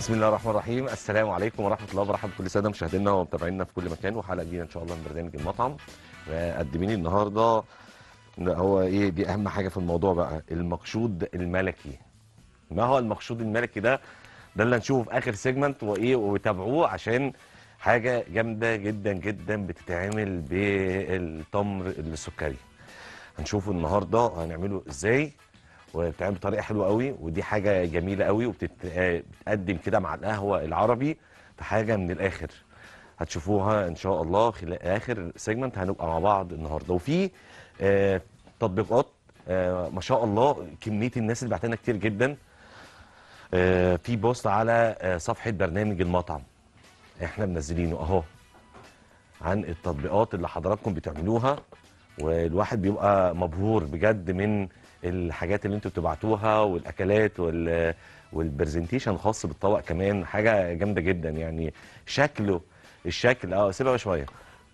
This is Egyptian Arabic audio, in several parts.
بسم الله الرحمن الرحيم السلام عليكم ورحمه الله وبركاته كل ساده مشاهدينا ومتابعينا في كل مكان وحلقه جديده ان شاء الله من برنامج المطعم مقدمين لي النهارده إن هو ايه دي اهم حاجه في الموضوع بقى المقصود الملكي ما هو المقصود الملكي ده ده اللي هنشوفه في اخر سيجمنت وايه وتابعوه عشان حاجه جامده جدا جدا بتتعمل بالتمر السكري هنشوفه النهارده هنعمله ازاي وبتتعمل بطريقه حلوه قوي ودي حاجه جميله قوي وبتتقدم كده مع القهوه العربي في حاجه من الاخر هتشوفوها ان شاء الله خلال اخر سيجمنت هنبقى مع بعض النهارده وفي آه تطبيقات آه ما شاء الله كميه الناس اللي بعت لنا كتير جدا آه في بوست على آه صفحه برنامج المطعم احنا منزلينه اهو عن التطبيقات اللي حضراتكم بتعملوها والواحد بيبقى مبهور بجد من الحاجات اللي انتوا بتبعتوها والاكلات وال والبرزنتيشن الخاص بالطبق كمان حاجه جامده جدا يعني شكله الشكل اه سيبها شويه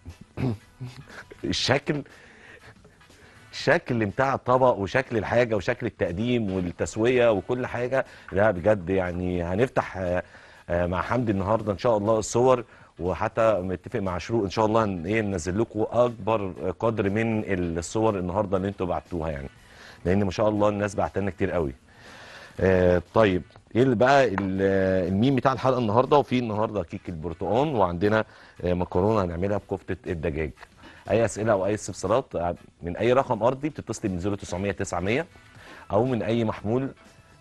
الشكل الشكل بتاع الطبق وشكل الحاجه وشكل التقديم والتسويه وكل حاجه لا بجد يعني هنفتح آه، آه، مع حمدي النهارده ان شاء الله الصور وحتى متفق مع شروق ان شاء الله ان ايه ننزل لكم اكبر قدر من الصور النهارده اللي انتوا بعتوها يعني لان ما شاء الله الناس بعت لنا كتير قوي آه طيب ايه اللي بقى ال- الميم بتاع الحلقه النهارده وفي النهارده كيك البرتقال وعندنا آه مكرونه هنعملها بكفته الدجاج اي اسئله او اي استفسارات آه، من اي رقم ارضي بتتصل من 0900 900 او من اي محمول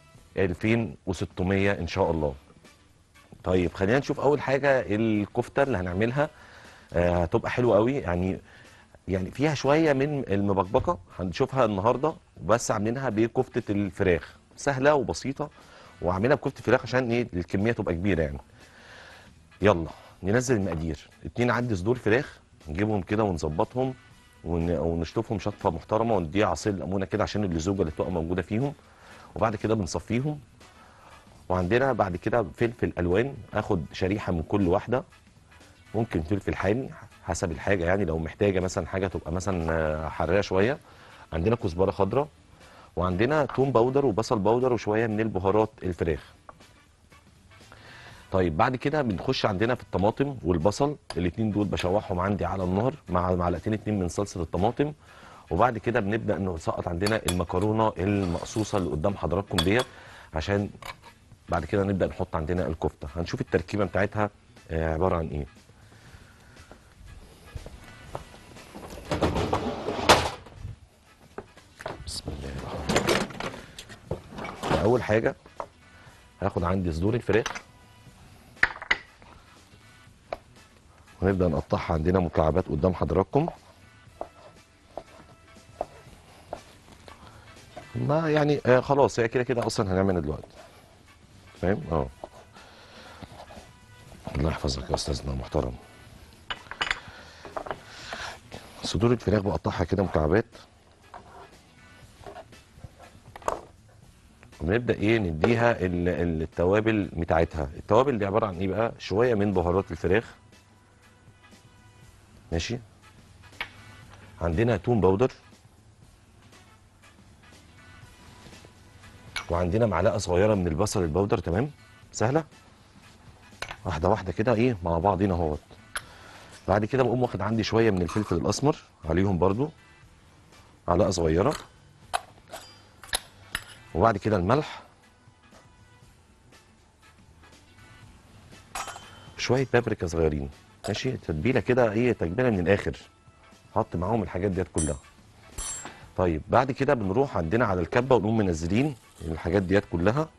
2600 ان شاء الله طيب خلينا نشوف اول حاجه الكفته اللي هنعملها آه، هتبقى حلوه قوي يعني يعني فيها شويه من المبكبكه هنشوفها النهارده بس عاملينها بكفته الفراخ سهله وبسيطه وعاملينها بكفته فراخ عشان ايه الكميه تبقى كبيره يعني يلا ننزل المقادير اتنين عندي صدور فراخ نجيبهم كده ونظبطهم ون- ونشطفهم شطفه محترمه ونديها عصير ليمونه كده عشان اللزوجه اللي بتبقى موجوده فيهم وبعد كده بنصفيهم وعندنا بعد كده فلفل الوان اخد شريحه من كل واحده ممكن فلفل حامي حسب الحاجه يعني لو محتاجه مثلا حاجه تبقى مثلا آه، حراقه شويه عندنا كزبره خضراء وعندنا توم باودر وبصل باودر وشويه من البهارات الفراخ طيب بعد كده بنخش عندنا في الطماطم والبصل الاتنين دول بشوحهم عندي على النار مع معلقتين اتنين من صلصه الطماطم وبعد كده بنبدا نسقط عندنا المكرونه المقصوصه اللي قدام حضراتكم ديت عشان بعد كده نبدا نحط عندنا الكفته هنشوف التركيبه بتاعتها آه، عباره عن ايه بسم الله الرحمن الرحيم اول حاجه هاخد عندي صدور الفراخ ونبدا نقطعها عندنا مكعبات قدام حضراتكم ما يعني آه خلاص هي كده كده اصلا هنعمل دلوقتي فاهم اه الله يحفظك يا استاذنا محترم صدور الفراخ بقطعها كده مكعبات ونبدا ايه نديها ال- ال- التوابل بتاعتها التوابل دي عباره عن ايه بقى شويه من بهارات الفراخ ماشي عندنا توم باودر وعندنا معلقه صغيره من البصل البودر تمام سهله واحده واحده كده ايه مع بعضينا اهوت بعد كده بقوم واخد عندي شويه من الفلفل الاسمر عليهم برضو معلقه صغيره وبعد كده الملح شويه بابريكا صغيرين ماشي تتبيله كده ايه تتبيله من الاخر حط معاهم الحاجات ديت كلها طيب بعد كده بنروح عندنا على الكبه ونقوم منزلين الحاجات ديت كلها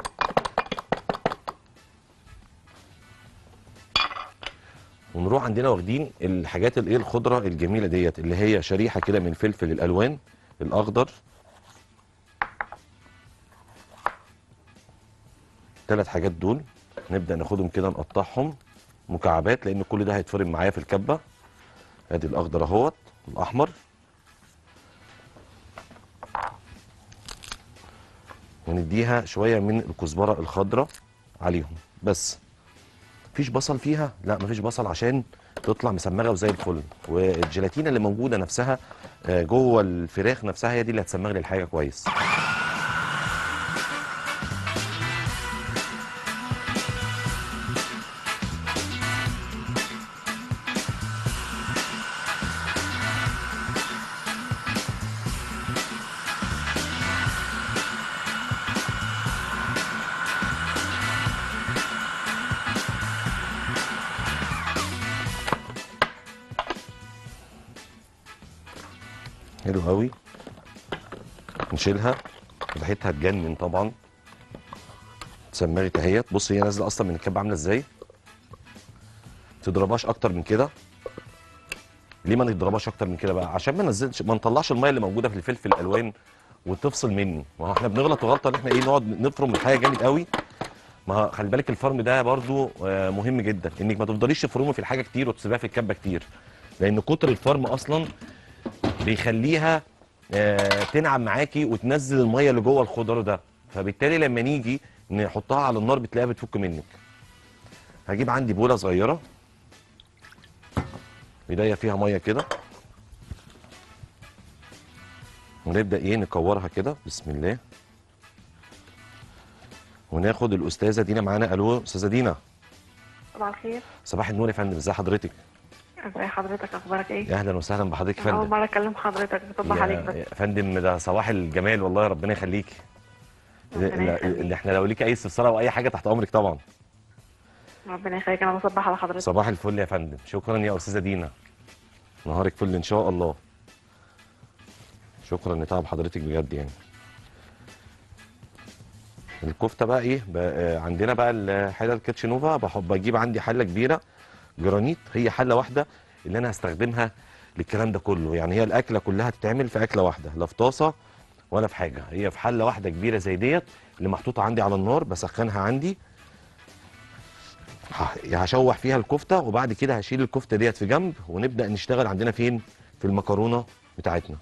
ونروح عندنا واخدين الحاجات الايه الخضره الجميله ديت اللي هي شريحه كده من فلفل الالوان الاخضر ثلاث حاجات دول نبدا ناخدهم كده نقطعهم مكعبات لان كل ده هيتفرم معايا في الكبه ادي الاخضر اهوت الاحمر ونديها شويه من الكزبره الخضراء عليهم بس مفيش بصل فيها لا مفيش بصل عشان تطلع مسمغه وزي الفل والجيلاتينه اللي موجوده نفسها آه، جوه الفراخ نفسها هي دي اللي هتسمغ لي الحاجه كويس حلو قوي نشيلها ريحتها تجنن طبعا اتسمرت اهيت بص هي نازله اصلا من الكبه عامله ازاي تضربهاش اكتر من كده ليه ما نضربهاش اكتر من كده بقى عشان ما ننزلش ما نطلعش الميه اللي موجوده في الفلفل الالوان وتفصل مني ما هو احنا بنغلط غلطه ان احنا ايه نقعد نفرم الحاجه جامد قوي ما هو خلي بالك الفرم ده برضو آه، مهم جدا انك ما تفضليش تفرمي في الحاجه كتير وتسيبها في الكبه كتير لان كتر الفرم اصلا بيخليها آه، تنعم معاكي وتنزل الميه اللي جوه الخضار ده فبالتالي لما نيجي نحطها على النار بتلاقيها بتفك منك هجيب عندي بوله صغيره بدايه فيها ميه كده ونبدا ايه نكورها كده بسم الله وناخد الاستاذه دينا معانا الو استاذه دينا صباح الخير صباح النور يا فندم ازي حضرتك ازي حضرتك اخبارك ايه يا اهلا وسهلا بحضرتك يا اول فندم مره اكلم حضرتك بصبح يا- عليك بس يا فندم ده صباح الجمال والله ربنا يخليكي ربنا اللي يخليك. اللي احنا لو ليك اي استفسار او اي حاجه تحت امرك طبعا ربنا يخليك انا بصبح على حضرتك صباح الفل يا فندم شكرا يا استاذه دينا نهارك فل ان شاء الله شكرا لتعب حضرتك بجد يعني الكفته بقى ايه بقى آه، عندنا بقى الحله الكيتشنوفا بحب بجيب عندي حله كبيره جرانيت هي حله واحده اللي انا هستخدمها للكلام ده كله يعني هي الاكله كلها تتعمل في اكله واحده لا في طاسه ولا في حاجه هي في حله واحده كبيره زي ديت اللي محطوطه عندي على النار بسخنها عندي ه- هشوح فيها الكفته وبعد كده هشيل الكفته ديت في جنب ونبدا نشتغل عندنا فين في المكرونه بتاعتنا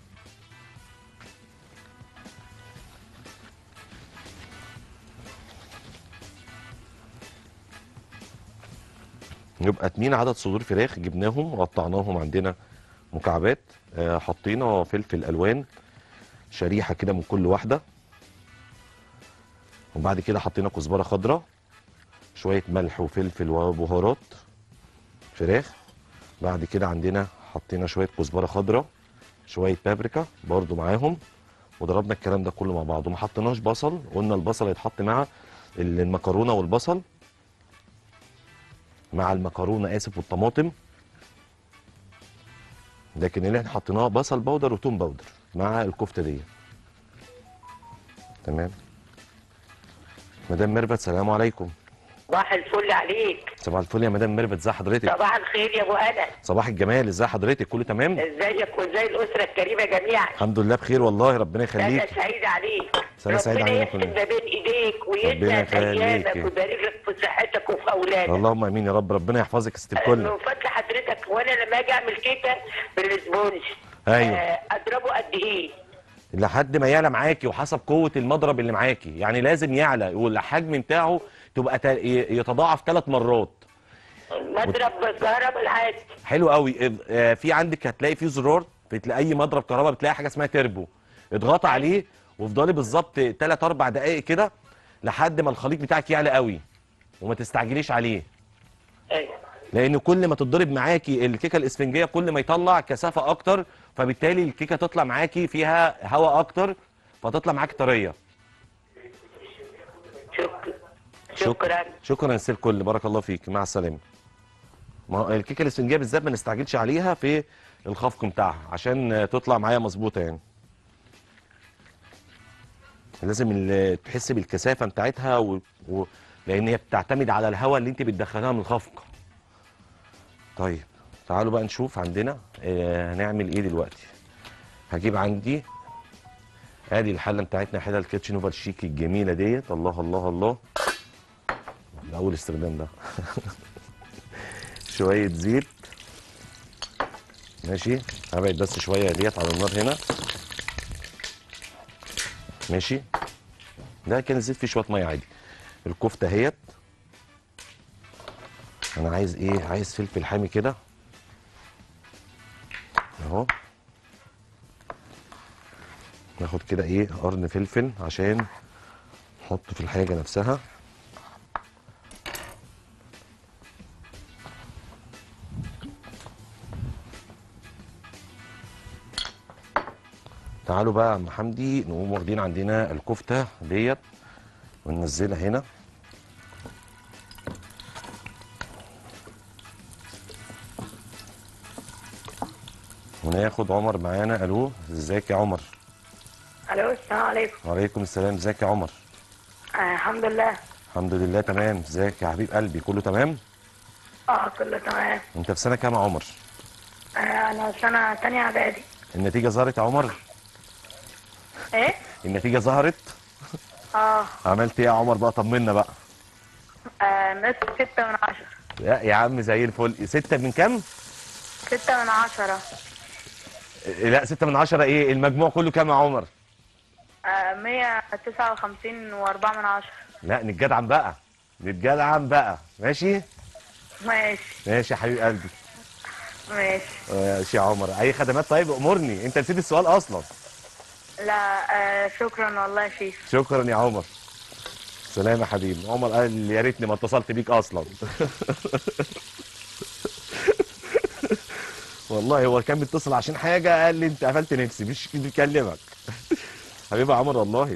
يبقى اتنين عدد صدور فراخ جبناهم وقطعناهم عندنا مكعبات آه، حطينا فلفل الوان شريحه كده من كل واحده وبعد كده حطينا كزبره خضراء شويه ملح وفلفل وبهارات فراخ بعد كده عندنا حطينا شويه كزبره خضراء شويه بابريكا برضو معاهم وضربنا الكلام ده كله مع بعض وما حطيناش بصل قلنا البصل هيتحط مع المكرونه والبصل مع المكرونه اسف والطماطم لكن اللي احنا حطيناه بصل بودر وتوم بودر مع الكفته دي تمام مدام ميرفت سلام عليكم صباح الفل عليك صباح الفل يا مدام ميرفت ازي حضرتك صباح الخير يا ابو انا صباح الجمال ازي حضرتك كله تمام ازيك وازاي الاسره الكريمه جميعا الحمد لله بخير والله ربنا سنه يخليك سعيده عليك سنة سعيدة ربنا علينا يحسن كلنا. ما بين ايديك ربنا ويسعد ايامك يخليك. ويبارك لك في صحتك وفي اولادك اللهم امين يا رب ربنا يحفظك يا ست الكل من فضل حضرتك وانا لما اجي اعمل كيكه بالسبونج أيوة. آه، اضربه قد ايه لحد ما يعلى معاكي وحسب قوه المضرب اللي معاكي يعني لازم يعلى والحجم بتاعه تبقى تا- ي- يتضاعف ثلاث مرات مضرب كهرباء العادي حلو قوي إذ- آه، في عندك هتلاقي في زرار بتلاقي اي مضرب كهرباء بتلاقي حاجه اسمها تربو اضغطي عليه وافضلي بالظبط 3 4 دقائق كده لحد ما الخليط بتاعك يعلى قوي وما تستعجليش عليه أيوة. لان كل ما تتضرب معاكي الكيكه الاسفنجيه كل ما يطلع كثافه اكتر فبالتالي الكيكه تطلع معاكي فيها هواء اكتر فتطلع معاكي طريه شكرا شكرا شكرا يا سير الكل بارك الله فيك مع السلامه ما هو الكيكه الاسفنجيه بالذات ما نستعجلش عليها في الخفق بتاعها عشان تطلع معايا مظبوطه يعني لازم ال- تحس بالكثافه بتاعتها و... و... لان هي بتعتمد على الهواء اللي انت بتدخلها من الخفق طيب تعالوا بقى نشوف عندنا آه هنعمل ايه دلوقتي هجيب عندي ادي الحله بتاعتنا حله الكيتشن اوفر شيك الجميله ديت الله الله الله ده اول استخدام ده شويه زيت ماشي هبعد بس شويه ديت على النار هنا ماشي ده كان الزيت فيه شويه ميه عادي الكفته اهيت انا عايز ايه عايز فلفل حامي كده اهو ناخد كده ايه قرن فلفل عشان نحطه في الحاجه نفسها تعالوا بقى يا عم حمدي نقوم واخدين عندنا الكفته ديت وننزلها هنا وناخد عمر معانا الو ازيك يا عمر الو السلام عليكم وعليكم السلام ازيك يا عمر آه الحمد لله الحمد لله تمام ازيك يا حبيب قلبي كله تمام اه كله تمام انت في سنه كام يا عمر آه انا سنه تانية اعدادي النتيجه ظهرت يا عمر ايه النتيجه ظهرت اه عملت ايه يا عمر بقى طمنا بقى آه، نص ستة من عشرة يا, يا عم زي الفل ستة من كام ستة من عشرة لا ستة من عشرة ايه المجموع كله كام يا عمر آه مية تسعة وخمسين وأربعة من عشرة لا نتجدعن بقى نتجدعن بقى ماشي ماشي ماشي يا حبيب قلبي ماشي ماشي يا عمر اي خدمات طيب امرني انت نسيت السؤال اصلا لا آه شكرا والله يا شيخ شكرا يا عمر سلام يا حبيبي عمر قال يا ريتني ما اتصلت بيك اصلا والله هو كان بيتصل عشان حاجه قال لي انت قفلت نفسي مش بيكلمك حبيبي يا عمر والله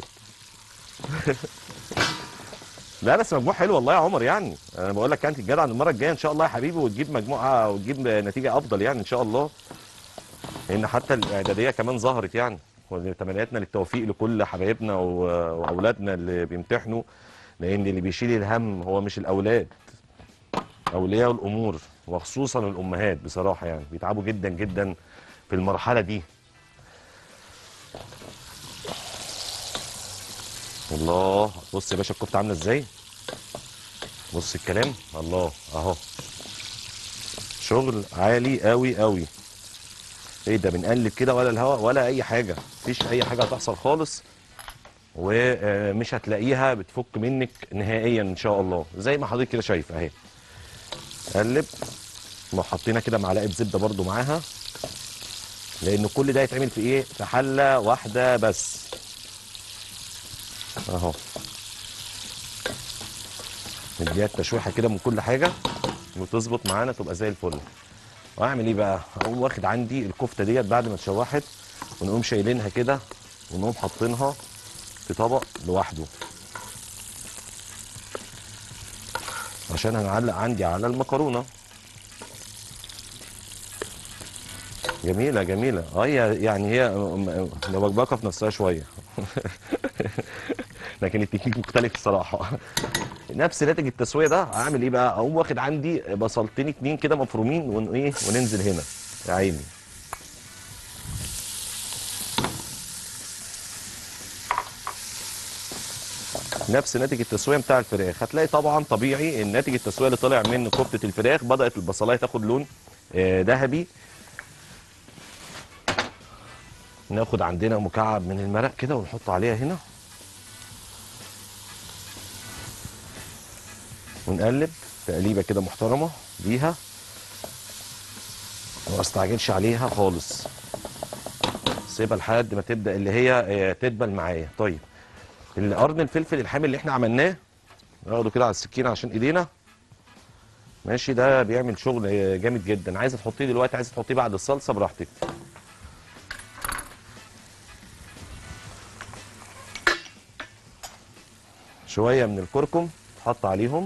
لا بس مجموع حلو والله يا عمر يعني انا بقول لك كانت الجدع المره الجايه ان شاء الله يا حبيبي وتجيب مجموعه وتجيب نتيجه افضل يعني ان شاء الله لان حتى الاعداديه كمان ظهرت يعني وتمنياتنا للتوفيق لكل حبايبنا و- واولادنا اللي بيمتحنوا لان اللي بيشيل الهم هو مش الاولاد اولياء الامور وخصوصا الامهات بصراحه يعني بيتعبوا جدا جدا في المرحله دي الله بص يا باشا الكفته عامله ازاي بص الكلام الله اهو شغل عالي قوي قوي ايه ده بنقلب كده ولا الهواء ولا اي حاجه مفيش اي حاجه هتحصل خالص ومش هتلاقيها بتفك منك نهائيا ان شاء الله زي ما حضرتك كده شايف اهي قلب وحطينا كده معلقه زبده برده معاها لان كل ده يتعمل في ايه في حله واحده بس اهو نديها التشويحه كده من كل حاجه وتظبط معانا تبقى زي الفل واعمل ايه بقى اقوم واخد عندي الكفته ديت بعد ما اتشوحت ونقوم شايلينها كده ونقوم حاطينها في طبق لوحده عشان هنعلق عندي على المكرونه جميله جميله اه هي يعني هي مبكبكه في نفسها شويه لكن التكنيك مختلف الصراحه نفس ناتج التسويه ده هعمل ايه بقى اقوم واخد عندي بصلتين اتنين كده مفرومين ون ايه وننزل هنا يا عيني نفس ناتج التسويه بتاع الفراخ هتلاقي طبعا طبيعي ان ناتج التسويه اللي طالع من كفته الفراخ بدات البصلايه تاخد لون آه، ذهبي ناخد عندنا مكعب من المرق كده ونحط عليها هنا ونقلب تقليبه كده محترمه بيها وما استعجلش عليها خالص سيبها لحد ما تبدا اللي هي آه، تدبل معايا طيب القرن الفلفل الحامي اللي احنا عملناه ناخده كده على السكينه عشان ايدينا ماشي ده بيعمل شغل آه، جامد جدا عايزه تحطيه دلوقتي عايزه تحطيه بعد الصلصه براحتك شويه من الكركم حط عليهم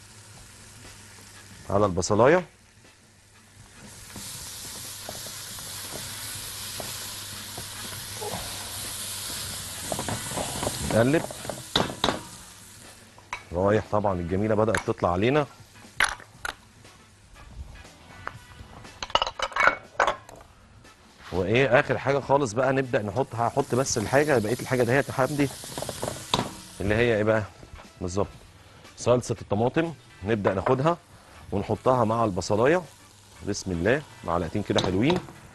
على البصلايه نقلب رايح طبعا الجميله بدات تطلع علينا وايه اخر حاجه خالص بقى نبدا نحط هحط بس الحاجه بقيه الحاجه دهيت يا حمدي اللي هي ايه بقى بالظبط صلصه الطماطم نبدا ناخدها ونحطها مع البصلايه بسم الله معلقتين كده حلوين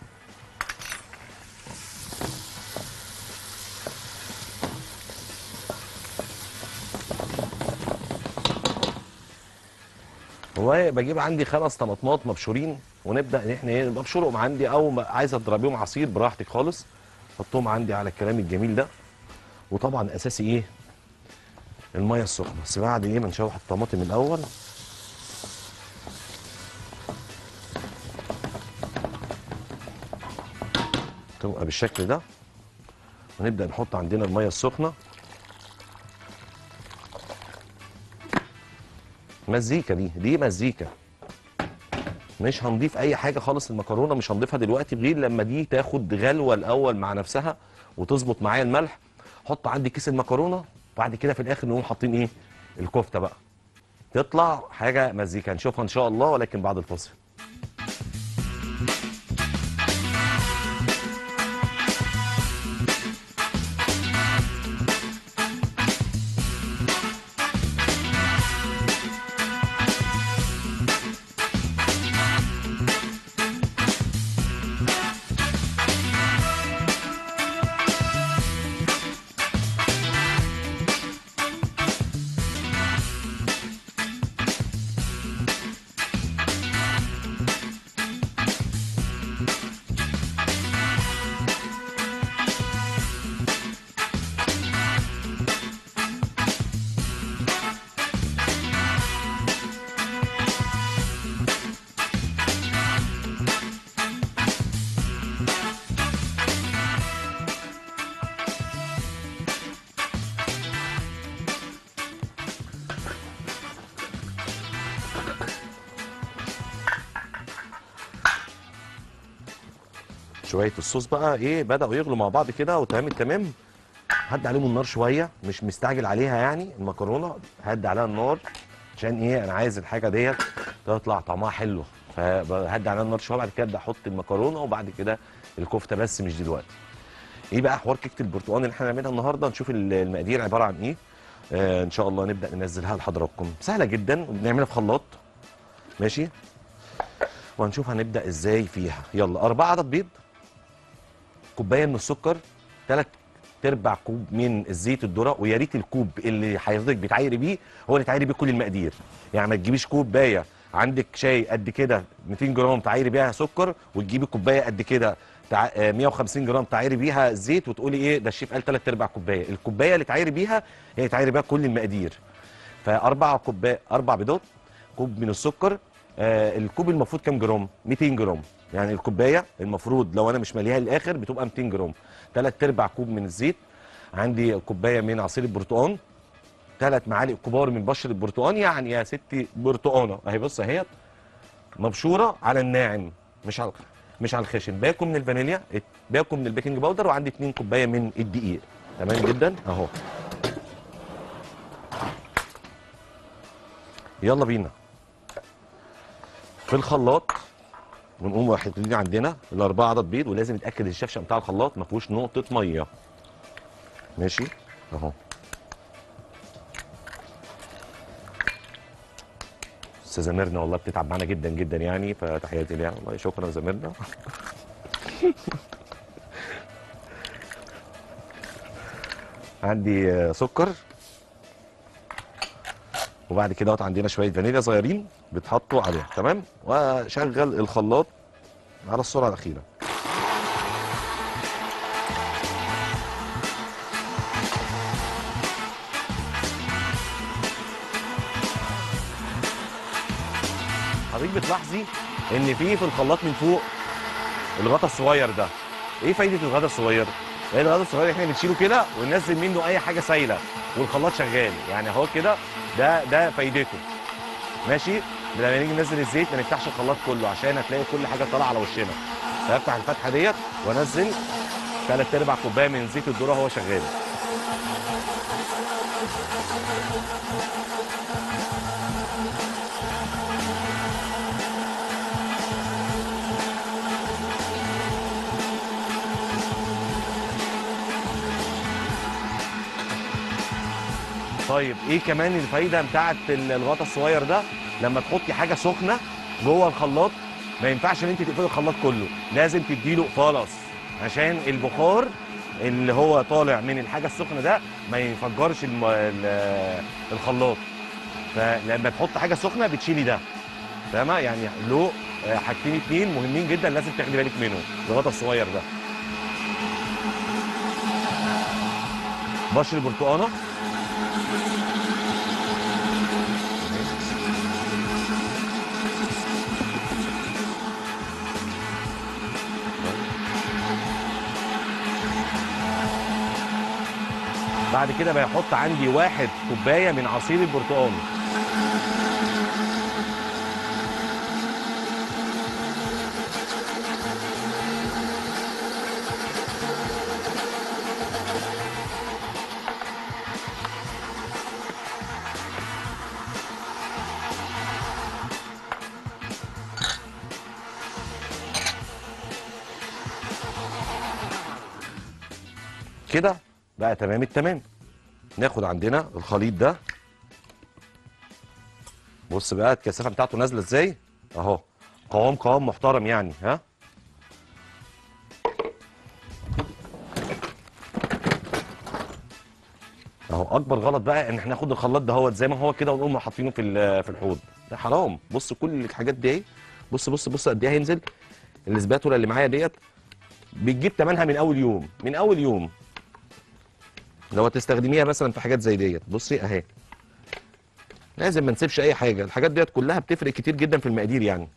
هو بجيب عندي خمس طماطمات مبشورين ونبدا ان احنا ايه ببشرهم عندي او ما- عايز اضربيهم عصير براحتك خالص حطهم عندي على الكلام الجميل ده وطبعا اساسي ايه الميه السخنه بس بعد ايه ما نشوح الطماطم الاول تبقى بالشكل ده ونبدا نحط عندنا الميه السخنه مزيكا دي دي مزيكا مش هنضيف اي حاجه خالص المكرونه مش هنضيفها دلوقتي غير لما دي تاخد غلوه الاول مع نفسها وتظبط معايا الملح حط عندي كيس المكرونه بعد كده في الاخر نقوم حاطين ايه الكفته بقى تطلع حاجه مزيكا هنشوفها ان شاء الله ولكن بعد الفاصل شويه الصوص بقى ايه بداوا يغلوا مع بعض كده وتمام التمام هدي عليهم النار شويه مش مستعجل عليها يعني المكرونه هدي عليها النار عشان ايه انا عايز الحاجه ديت تطلع طعمها حلو فهدي عليها النار شويه بعد كده ابدا احط المكرونه وبعد كده الكفته بس مش دلوقتي ايه بقى حوار كيكه البرتقال اللي احنا هنعملها النهارده نشوف ال- المقادير عباره عن ايه آه ان شاء الله نبدا ننزلها لحضراتكم سهله جدا وبنعملها في خلاط ماشي وهنشوف هنبدا ازاي فيها يلا اربعه عدد بيض كوبايه من السكر ثلاث تربع كوب من الزيت الذره ويا ريت الكوب اللي حضرتك بتعايري بيه هو اللي تعايري بيه كل المقادير يعني ما تجيبيش كوبايه عندك شاي قد كده 200 جرام تعايري بيها سكر وتجيبي كوبايه قد كده تع... آه، 150 جرام تعايري بيها زيت وتقولي ايه ده الشيف قال ثلاث ارباع كوبايه الكوبايه اللي تعايري بيها هي اللي تعايري بيها كل المقادير فاربع كوبايه اربع بيضات كوب من السكر آه الكوب المفروض كام جرام 200 جرام يعني الكوبايه المفروض لو انا مش ماليها للاخر بتبقى 200 جرام ثلاث ارباع كوب من الزيت عندي كوبايه من عصير البرتقال ثلاث معالق كبار من بشر البرتقال يعني يا ستي برتقانه اهي بص اهيت مبشوره على الناعم مش على مش على الخشن باكو من الفانيليا باكو من البيكنج باودر وعندي 2 كوبايه من الدقيق تمام جدا اهو يلا بينا في الخلاط ونقوم حاطين عندنا الاربعه عدد بيض ولازم نتاكد الشفشه بتاع الخلاط ما فيهوش نقطه ميه ماشي اهو استاذه ميرنا والله بتتعب معانا جدا جدا يعني فتحياتي ليها والله شكرا يا ميرنا عندي آه، سكر وبعد كده دوت عندنا شويه فانيليا صغيرين بيتحطوا عليها تمام واشغل الخلاط على السرعه الاخيره حضرتك بتلاحظي ان في في الخلاط من فوق الغطا الصغير ده ايه فايده الغطا الصغير ايه الغطا الصغير احنا بنشيله كده وننزل منه اي حاجه سايله والخلاط شغال يعني اهو كده ده ده فايدته ماشي لما نيجي ننزل الزيت ما نفتحش الخلاط كله عشان هتلاقي كل حاجه طالعه على وشنا فافتح الفتحه ديت وانزل ثلاث ارباع كوبايه من زيت الذره وهو شغال طيب ايه كمان الفايده بتاعت ال- الغطا الصغير ده لما تحطي حاجه سخنه جوه الخلاط ما ينفعش ان انت تقفلي الخلاط كله لازم تديله فلس عشان البخار اللي هو طالع من الحاجه السخنه ده ما يفجرش الم... ال- الخلاط فلما تحط حاجه سخنه بتشيلي ده فاهمه يعني له آه، حاجتين اتنين مهمين جدا لازم تاخدي بالك منهم الغطا الصغير ده بشر البرتقانه بعد كده بيحط عندي واحد كوبايه من عصير البرتقال كده بقى تمام التمام ناخد عندنا الخليط ده بص بقى الكثافه بتاعته نازله ازاي اهو قوام قوام محترم يعني ها اهو اكبر غلط بقى ان احنا ناخد الخلاط ده هو زي ما هو كده ونقوم حاطينه في ال- في الحوض ده حرام بص كل الحاجات دي اهي بص بص بص قد ايه هينزل الاسباتولا اللي معايا ديت بتجيب ثمنها من اول يوم من اول يوم لو هتستخدميها مثلا في حاجات زي ديت بصي اهي لازم ما نسيبش اي حاجه الحاجات ديت كلها بتفرق كتير جدا في المقادير يعني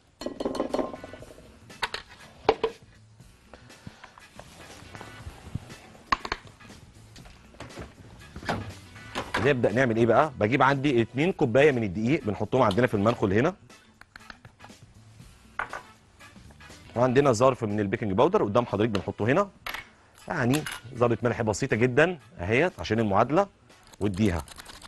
نبدا نعمل ايه بقى بجيب عندي 2 كوبايه من الدقيق بنحطهم عندنا في المنخل هنا وعندنا ظرف من البيكنج باودر قدام حضرتك بنحطه هنا يعني ذره ملح بسيطه جدا اهيت عشان المعادله واديها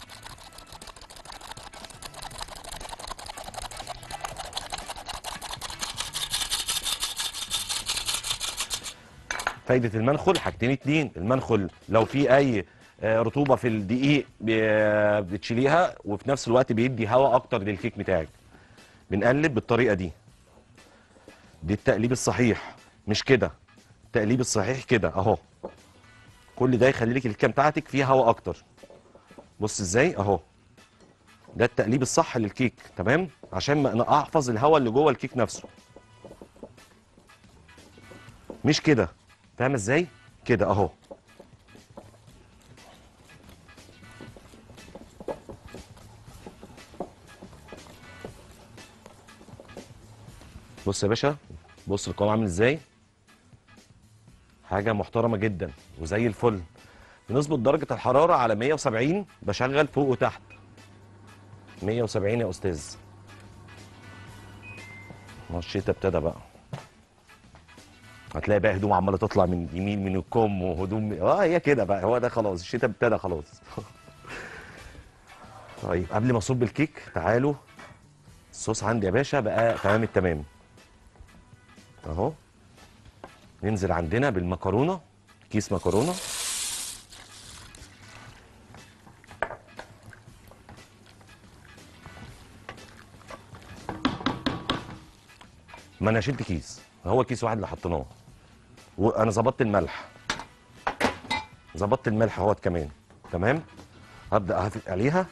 فايده المنخل حاجتين اتنين المنخل لو في اي آه، رطوبه في الدقيق ب- بتشيليها وفي نفس الوقت بيدي هواء اكتر للكيك بتاعك بنقلب بالطريقه دي دي التقليب الصحيح مش كده التقليب الصحيح كده اهو كل ده يخلي لك الكيكه بتاعتك فيها هواء اكتر بص ازاي اهو ده التقليب الصح للكيك تمام عشان ما انا احفظ الهواء اللي جوه الكيك نفسه مش كده فاهم ازاي كده اهو بص يا باشا بص القوام عامل ازاي حاجه محترمه جدا وزي الفل بنظبط درجه الحراره على 170 بشغل فوق وتحت 170 يا استاذ ما الشتا ابتدى بقى هتلاقي بقى هدوم عماله تطلع من يمين من الكم وهدوم من... اه هي كده بقى هو ده خلاص الشتاء ابتدى خلاص طيب قبل ما اصب الكيك تعالوا الصوص عندي يا باشا بقى تمام التمام اهو ننزل عندنا بالمكرونه كيس مكرونه ما انا شلت كيس هو كيس واحد اللي حطيناه وانا ظبطت الملح ظبطت الملح اهوت كمان تمام هبدا اهفق عليها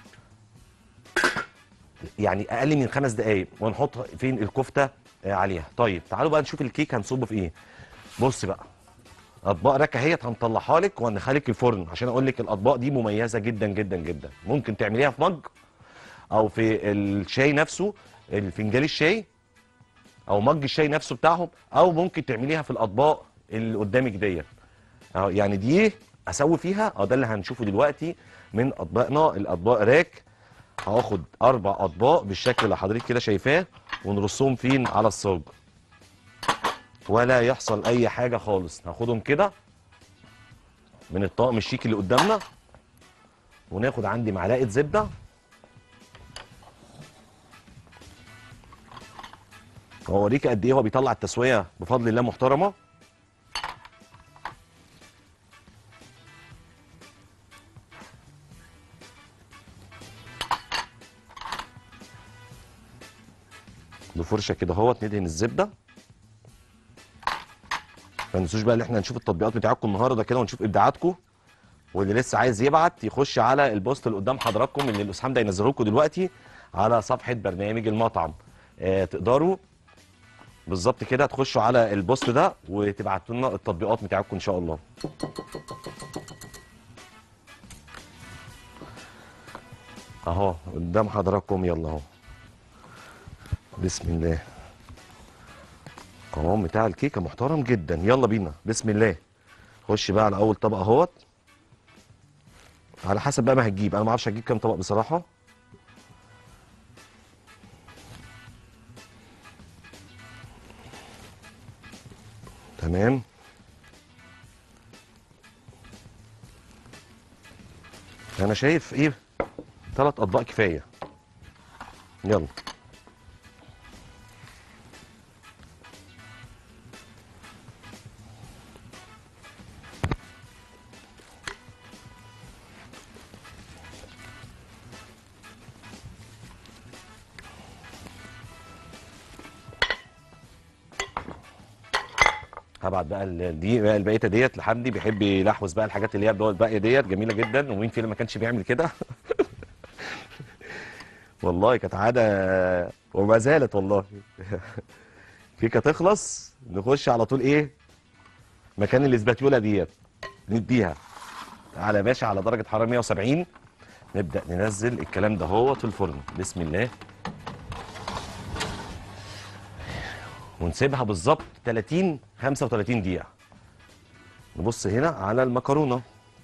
يعني اقل من خمس دقائق ونحط فين الكفته آه، عليها طيب تعالوا بقى نشوف الكيك هنصبه في ايه بص بقى اطباق ركه اهيت هنطلعها لك وهندخلها لك الفرن عشان اقول لك الاطباق دي مميزه جدا جدا جدا ممكن تعمليها في مج او في الشاي نفسه الفنجان الشاي او مج الشاي نفسه بتاعهم او ممكن تعمليها في الاطباق اللي قدامك ديت اهو يعني دي اسوي فيها اه ده اللي هنشوفه دلوقتي من اطباقنا الاطباق راك هاخد اربع اطباق بالشكل اللي حضرتك كده شايفاه ونرصهم فين على الصاج ولا يحصل اي حاجه خالص هاخدهم كده من الطقم الشيك اللي قدامنا وناخد عندي معلقه زبده اوريك قد ايه هو بيطلع التسويه بفضل الله محترمه بفرشه كده اهوت ندهن الزبده ما تنسوش بقى ان احنا هنشوف التطبيقات بتاعتكم النهارده كده ونشوف ابداعاتكم واللي لسه عايز يبعت يخش على البوست اللي قدام حضراتكم اللي الاسحام ده ينزله لكم دلوقتي على صفحه برنامج المطعم آه تقدروا بالظبط كده تخشوا على البوست ده وتبعتوا لنا التطبيقات بتاعتكم ان شاء الله اهو قدام حضراتكم يلا اهو بسم الله القوام بتاع الكيكه محترم جدا يلا بينا بسم الله خش بقى على اول طبق اهوت على حسب بقى ما هتجيب انا ما اعرفش هتجيب كام طبق بصراحه تمام انا شايف ايه ثلاث اطباق كفايه يلا هبعت بقى ال- دي بقى البقيه ديت لحمدي بيحب يلحوس بقى الحاجات اللي هي بتبقى الباقيه ديت جميله جدا ومين فينا ما كانش بيعمل كده والله كانت عاده وما زالت والله كيكه تخلص نخش على طول ايه مكان الاسباتيولا ديت نديها تعالى يا باشا على درجه حراره 170 نبدا ننزل الكلام ده هو في الفرن بسم الله ونسيبها بالظبط 30 35 دقيقه نبص هنا على المكرونه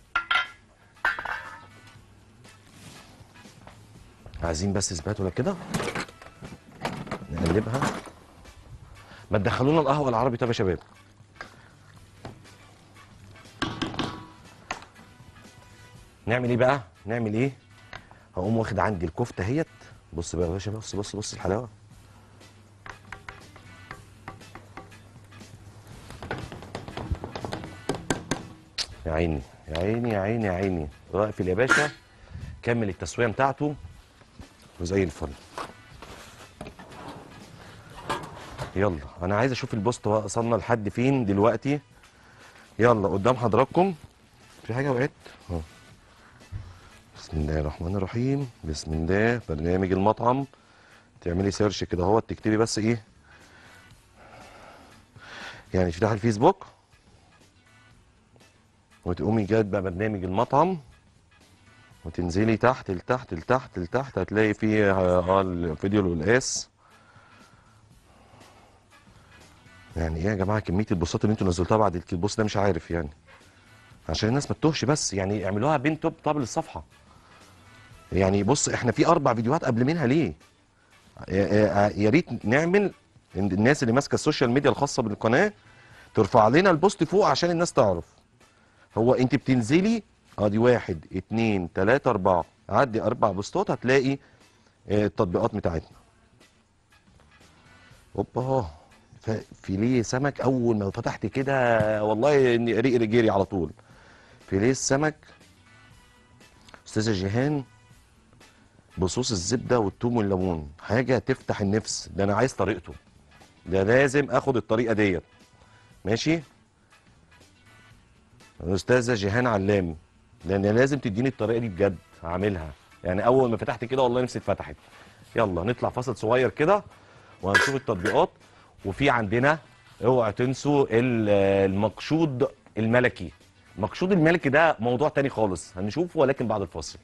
عايزين بس اسباتولا كده نقلبها ما تدخلونا القهوه العربي طب يا شباب نعمل ايه بقى نعمل ايه هقوم واخد عندي الكفته اهيت بص بقى يا باشا بص بص بص الحلاوه يا عيني يا عيني يا عيني يا عيني واقفل يا باشا كمل التسويه بتاعته وزي الفل يلا انا عايز اشوف البوست وصلنا لحد فين دلوقتي يلا قدام حضراتكم في حاجه وقعت اهو بسم الله الرحمن الرحيم بسم الله برنامج المطعم تعملي سيرش كده اهو تكتبي بس ايه يعني تفتحي الفيسبوك وتقومي جايبه برنامج المطعم وتنزلي تحت لتحت لتحت لتحت هتلاقي فيه اه الفيديو القلقاس يعني ايه يا جماعه كميه البوستات اللي انتوا نزلتوها بعد البوست ده مش عارف يعني عشان الناس ما تتوهش بس يعني اعملوها بين توب طب للصفحه يعني بص احنا في اربع فيديوهات قبل منها ليه يا- يا يا ريت نعمل إن الناس اللي ماسكه السوشيال ميديا الخاصه بالقناه ترفع لنا البوست فوق عشان الناس تعرف هو انت بتنزلي ادي واحد اتنين تلاته اربعه عدي اربع بوستات هتلاقي آه، التطبيقات بتاعتنا اوبا ف- فيليه سمك اول ما فتحت كده والله اني ريق جري على طول فيليه السمك استاذه جيهان بصوص الزبده والثوم والليمون حاجه تفتح النفس ده انا عايز طريقته ده لازم اخد الطريقه ديت ماشي الاستاذه جيهان علام لان لازم تديني الطريقه دي بجد هعملها يعني اول ما فتحت كده والله نفسي اتفتحت يلا نطلع فاصل صغير كده وهنشوف التطبيقات وفي عندنا اوعى تنسوا ال- المقشود الملكي المقشود الملكي ده موضوع تاني خالص هنشوفه ولكن بعد الفاصل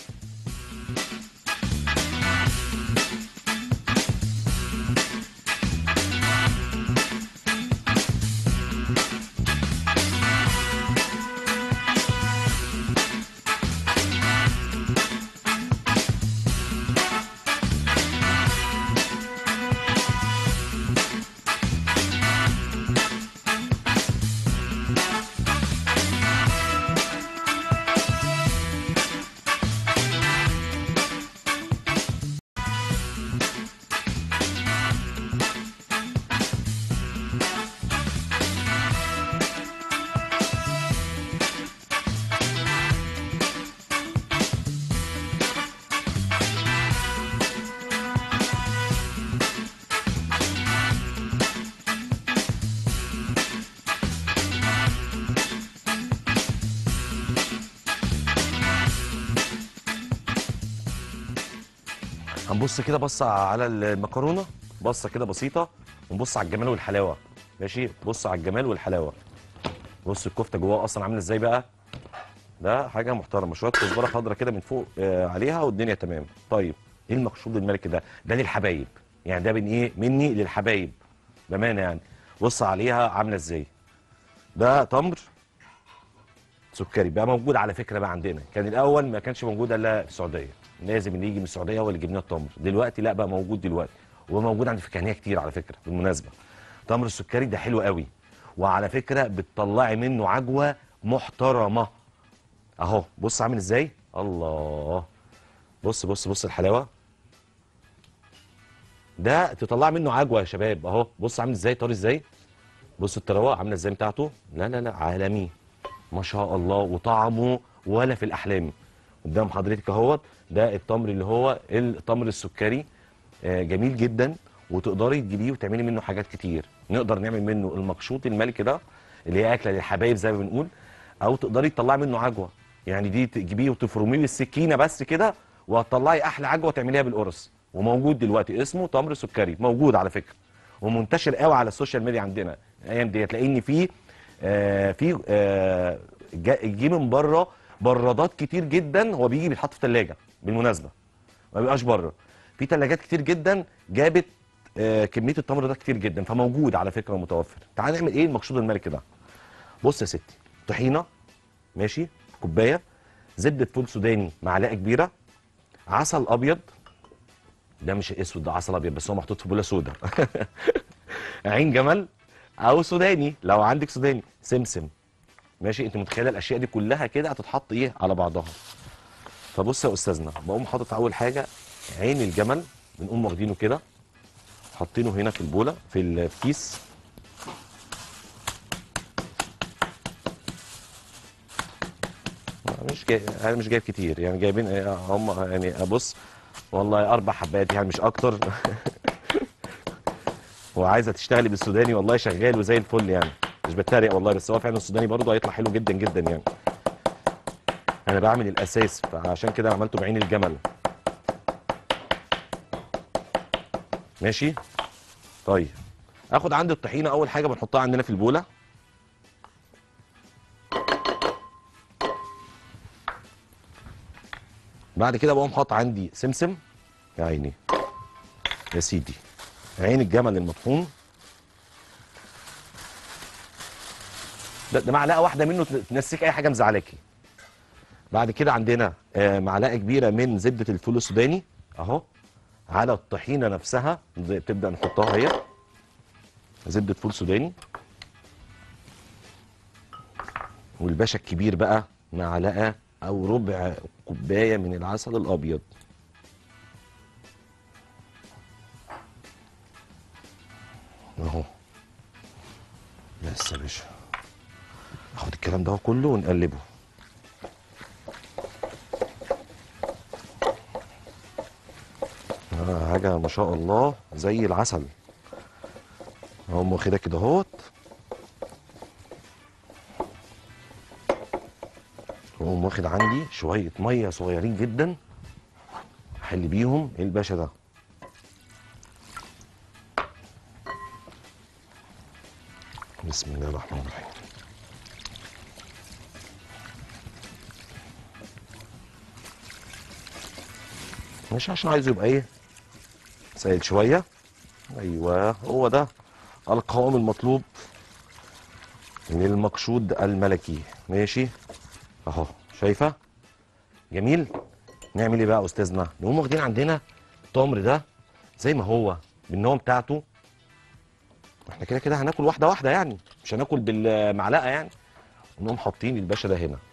هنبص كده بصة على المكرونة بصة كده بسيطة ونبص على الجمال والحلاوة ماشي بص على الجمال والحلاوة بص الكفتة جواها أصلا عاملة إزاي بقى ده حاجة محترمة شوية كزبرة خضراء كده من فوق آه عليها والدنيا تمام طيب إيه المقصود الملكي ده ده للحبايب يعني ده من إيه مني للحبايب بأمانة يعني بص عليها عاملة إزاي ده تمر سكري بقى موجود على فكره بقى عندنا كان الاول ما كانش موجود الا في السعوديه لازم اللي يجي من السعوديه هو اللي يجيب لنا التمر دلوقتي لا بقى موجود دلوقتي وموجود عند فكهانيه كتير على فكره بالمناسبه تمر السكري ده حلو قوي وعلى فكره بتطلعي منه عجوه محترمه اهو بص عامل ازاي الله بص بص بص الحلاوه ده تطلع منه عجوه يا شباب اهو بص عامل ازاي طري ازاي بص التروه عامله ازاي بتاعته لا لا لا عالمي ما شاء الله وطعمه ولا في الاحلام قدام حضرتك اهوت ده التمر اللي هو التمر السكري آه، جميل جدا وتقدري تجيبيه وتعملي منه حاجات كتير نقدر نعمل منه المقشوط الملكي ده اللي هي اكله للحبايب زي ما بنقول او تقدري تطلعي منه عجوه يعني دي تجيبيه وتفرميه بالسكينه بس كده وهتطلعي احلى عجوه تعمليها بالقرص وموجود دلوقتي اسمه تمر سكري موجود على فكره ومنتشر قوي على السوشيال ميديا عندنا الايام ديت لان في آه في آه جا- جه من بره برادات كتير جدا هو بيجي بيتحط في ثلاجه بالمناسبه ما بيبقاش بره في ثلاجات كتير جدا جابت آه كميه التمر ده كتير جدا فموجود على فكره متوفر تعال نعمل ايه المقصود الملكي ده بص يا ستي طحينه ماشي كوبايه زبده فول سوداني معلقه كبيره عسل ابيض ده مش اسود ده عسل ابيض بس هو محطوط في بوله سودا عين جمل او سوداني لو عندك سوداني سمسم ماشي انت متخيله الاشياء دي كلها كده هتتحط ايه على بعضها فبص يا استاذنا بقوم حاطط اول حاجه عين الجمل بنقوم واخدينه كده حاطينه هنا في البوله في الكيس مش جاي انا مش جايب كتير يعني جايبين إيه، هم يعني ابص والله اربع حبات يعني مش اكتر وعايزه تشتغلي بالسوداني والله شغال وزي الفل يعني مش بتريق والله بس هو فعلا السوداني برضه هيطلع حلو جدا جدا يعني انا بعمل الاساس فعشان كده عملته بعين الجمل ماشي طيب اخد عندي الطحينه اول حاجه بنحطها عندنا في البوله بعد كده بقوم حاطط عندي سمسم يا عيني يا سيدي عين الجمل المطحون ده, ده معلقه واحده منه تنسيك اي حاجه مزعلاكي بعد كده عندنا آه، معلقه كبيره من زبده الفول السوداني اهو على الطحينه نفسها زي- تبدا نحطها هي زبده فول سوداني والباشا الكبير بقى معلقه او ربع كوبايه من العسل الابيض اهو بس يا باشا ناخد الكلام ده كله ونقلبه آه حاجه ما شاء الله زي العسل اقوم واخدها كده اهوت واقوم واخد عندي شويه ميه صغيرين جدا احل بيهم الباشا ده بسم الله الرحمن الرحيم مش عشان عايزه يبقى ايه سائل شويه ايوه هو ده القوام المطلوب للمقشود الملكي ماشي اهو شايفه جميل نعمل ايه بقى يا استاذنا نقوم واخدين عندنا التمر ده زي ما هو بالنوم بتاعته احنا كده كده هناكل واحده واحده يعني مش هناكل بالمعلقه يعني ونقوم حاطين الباشا ده هنا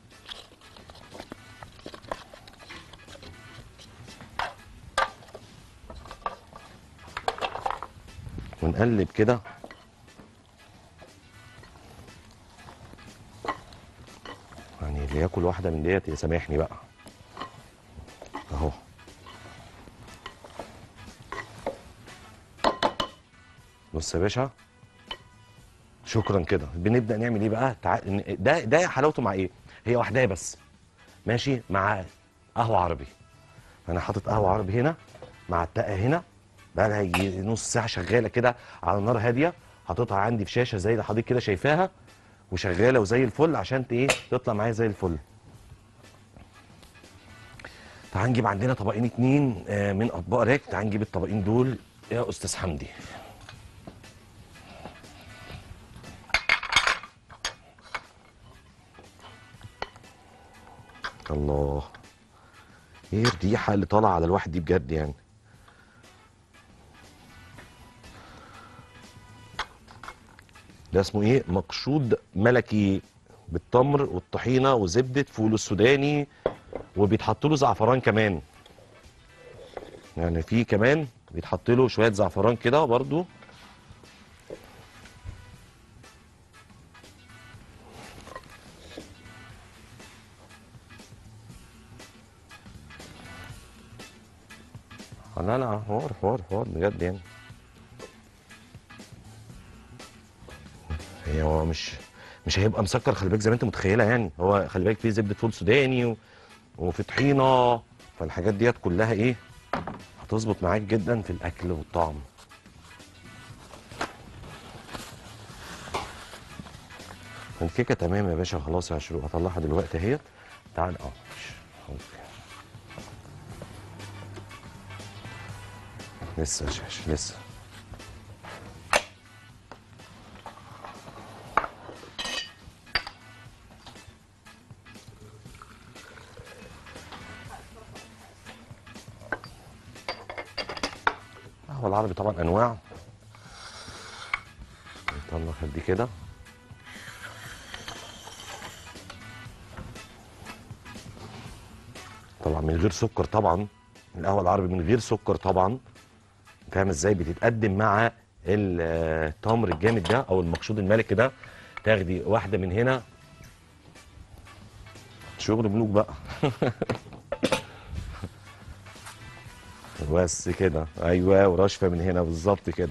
ونقلب كده يعني اللي ياكل واحده من ديت يسامحني بقى اهو بص يا باشا شكرا كده بنبدا نعمل ايه بقى تع... ده ده حلاوته مع ايه هي واحده بس ماشي مع قهوه عربي انا حاطط قهوه عربي هنا مع التقه هنا بقى لها يجي نص ساعه شغاله كده على نار هاديه حاططها عندي في شاشه زي اللي حضرتك كده شايفاها وشغاله وزي الفل عشان ت- ايه تطلع معايا زي الفل تعال نجيب عندنا طبقين اتنين آه، من اطباق راك تعال نجيب الطبقين دول يا استاذ حمدي الله ايه الريحه اللي طالعه على الواحد دي بجد يعني ده اسمه ايه مقشود ملكي بالتمر والطحينه وزبده فول السوداني وبيتحط له زعفران كمان يعني في كمان بيتحط له شويه زعفران كده برضو لا لا حوار حوار حوار بجد يعني هي هو مش مش هيبقى مسكر خلي بالك زي ما انت متخيله يعني هو خلي بالك فيه زبده فول سوداني و... وفي طحينه فالحاجات ديت كلها ايه هتظبط معاك جدا في الاكل والطعم الكيكه تمام يا باشا خلاص يا شروق هطلعها دلوقتي اهيت تعال اه ماشي. أوكي. لسه يا شاش لسه هو العربي طبعا انواع نطلع دي كده طبعا من غير سكر طبعا القهوه العربي من غير سكر طبعا فاهم ازاي بتتقدم مع التمر الجامد ده او المقصود الملكي ده تاخدي واحده من هنا شغل ملوك بقى بس كده ايوه ورشفه من هنا بالظبط كده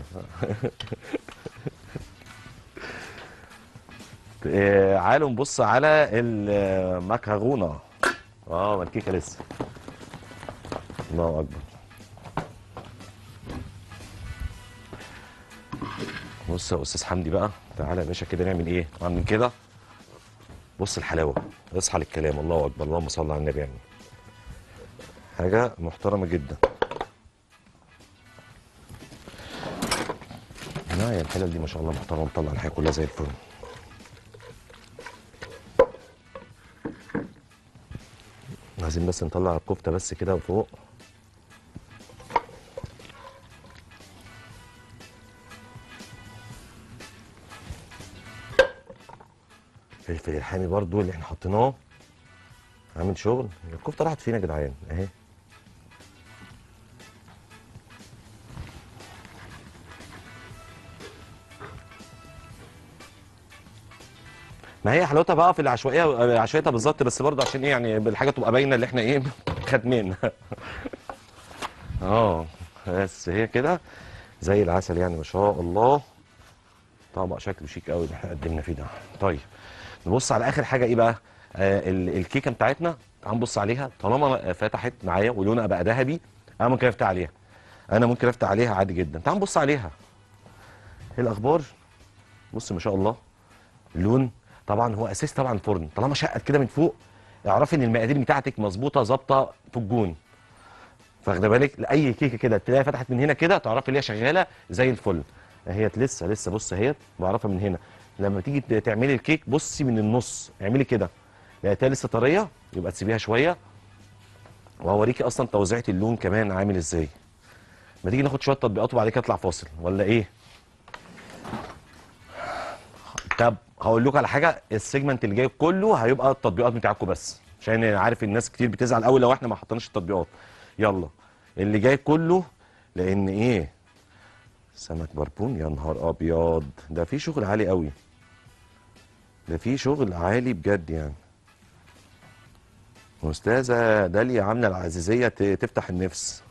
آه، تعالوا نبص على المكرونه اه ما الكيكه لسه الله اكبر بص يا استاذ حمدي بقى تعالى يا باشا كده نعمل ايه طبعا من كده بص الحلاوه اصحى للكلام الله اكبر اللهم صل على النبي يعني حاجه محترمه جدا لا يا الحلل دي ما شاء الله محترمه مطلع الحاجه كلها زي الفل عايزين بس نطلع الكفته بس كده فوق الفلفل الحامي برضو اللي احنا حطيناه عامل شغل الكفته راحت فين يا جدعان اهي ما هي حلاوتها بقى في العشوائيه عشوائيتها بالظبط بس برضه عشان ايه يعني الحاجه تبقى باينه اللي احنا ايه خاتمينها اه بس هي كده زي العسل يعني ما شاء الله طبق شكله شيك قوي اللي احنا قدمنا فيه ده طيب نبص على اخر حاجه ايه بقى آه ال- الكيكه بتاعتنا تعال نبص عليها طالما فتحت معايا ولونها بقى ذهبي انا ممكن افتح عليها انا ممكن افتح عليها عادي جدا تعال نبص عليها ايه الاخبار بص ما شاء الله اللون طبعا هو اساس طبعا فرن طالما شقت كده من فوق اعرفي ان المقادير بتاعتك مظبوطه ظابطه في الجون فاخده بالك لاي كيكه كده تلاقيها فتحت من هنا كده تعرفي ان هي شغاله زي الفل اهيت لسه لسه بص اهيت بعرفها من هنا لما تيجي ت- تعملي الكيك بصي من النص اعملي كده لقيتها لسه طريه يبقى تسيبيها شويه وهوريكي اصلا توزيعه اللون كمان عامل ازاي ما تيجي ناخد شويه تطبيقات وبعد كده اطلع فاصل ولا ايه طب هقول لكم على حاجه السيجمنت اللي جاي كله هيبقى التطبيقات بتاعكم بس عشان عارف الناس كتير بتزعل قوي لو احنا ما حطيناش التطبيقات يلا اللي جاي كله لان ايه سمك بربون يا نهار ابيض ده في شغل عالي قوي ده في شغل عالي بجد يعني استاذه داليا عامله العزيزيه ت- تفتح النفس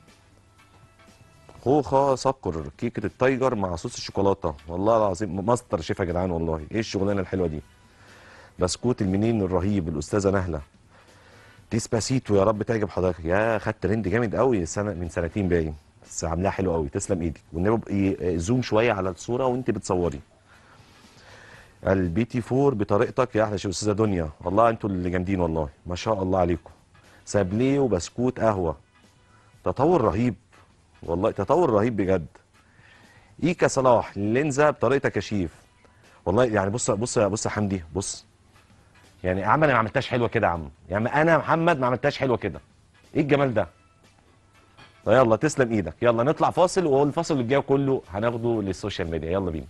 خوخه سكر كيكه التايجر مع صوص الشوكولاته والله العظيم ماستر شيف يا جدعان والله ايه الشغلانه الحلوه دي بسكوت المنين الرهيب الاستاذه نهله ديسباسيتو يا رب تعجب حضرتك يا خدت ترند جامد قوي سنه من سنتين باين بس عاملاها حلو قوي تسلم ايدك والنبي ابقي زوم شويه على الصوره وانت بتصوري البي تي فور بطريقتك يا احلى شيف استاذه دنيا والله انتوا اللي جامدين والله ما شاء الله عليكم سابليه وبسكوت قهوه تطور رهيب والله تطور رهيب بجد ايكا صلاح لينزا بطريقتك يا شيف والله يعني بص بص بص يا حمدي بص يعني يا عم انا ما عملتهاش حلوه كده يا عم يعني انا يا محمد ما عملتهاش حلوه كده ايه الجمال ده يلا تسلم ايدك يلا نطلع فاصل والفاصل الجاي كله هناخده للسوشيال ميديا يلا بينا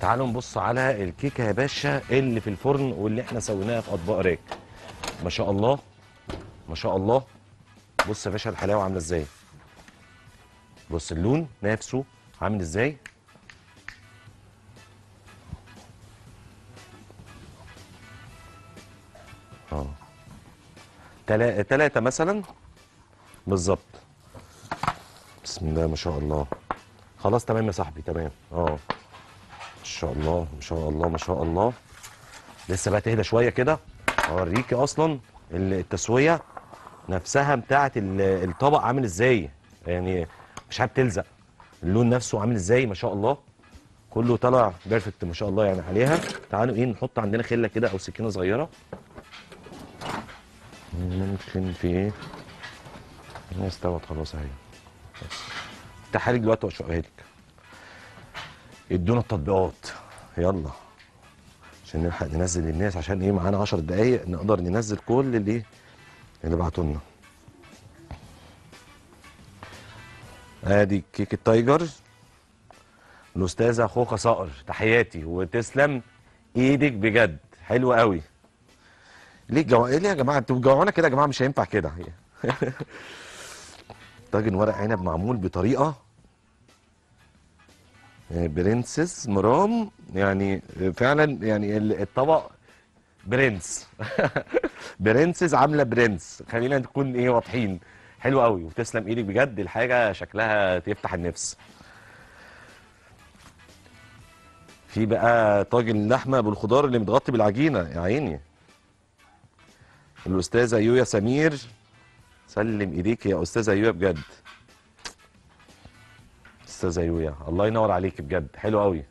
تعالوا نبص على الكيكه يا باشا اللي في الفرن واللي احنا سويناها في اطباق راك ما شاء الله ما شاء الله بص يا باشا الحلاوه عامله ازاي بص اللون نفسه عامل ازاي اه تلا- تلاتة مثلا بالظبط بسم الله ما شاء الله خلاص تمام يا صاحبي تمام اه ما شاء الله ما شاء الله ما شاء الله لسه بقى تهدى شويه كده اوريكي اصلا ال- التسويه نفسها بتاعه ال- الطبق عامل ازاي يعني مش عارف تلزق اللون نفسه عامل ازاي ما شاء الله كله طلع بيرفكت ما شاء الله يعني عليها تعالوا ايه نحط عندنا خله كده او سكينه صغيره ممكن في ايه هي استوت خلاص اهي بس تعالي دلوقتي واشقها لك ادونا التطبيقات يلا عشان نلحق ننزل للناس عشان ايه معانا 10 دقايق نقدر ننزل كل اللي ايه اللي بعتوا لنا ادي كيك التايجر الاستاذه خوخه صقر تحياتي وتسلم ايدك بجد حلو قوي ليه جو... ليه يا جماعه انتوا بتجوعونا كده يا جماعه مش هينفع كده طاجن ورق عنب معمول بطريقه آه، برنسس مرام يعني آه، فعلا يعني ال- الطبق برنس برنسس عامله برنس خلينا نكون ايه واضحين حلو قوي وتسلم ايدك بجد الحاجه شكلها تفتح النفس في بقى طاجن لحمه بالخضار اللي متغطي بالعجينه يا عيني الاستاذه يويا سمير سلم ايديك يا استاذه يويا بجد استاذه يويا الله ينور عليك بجد حلو قوي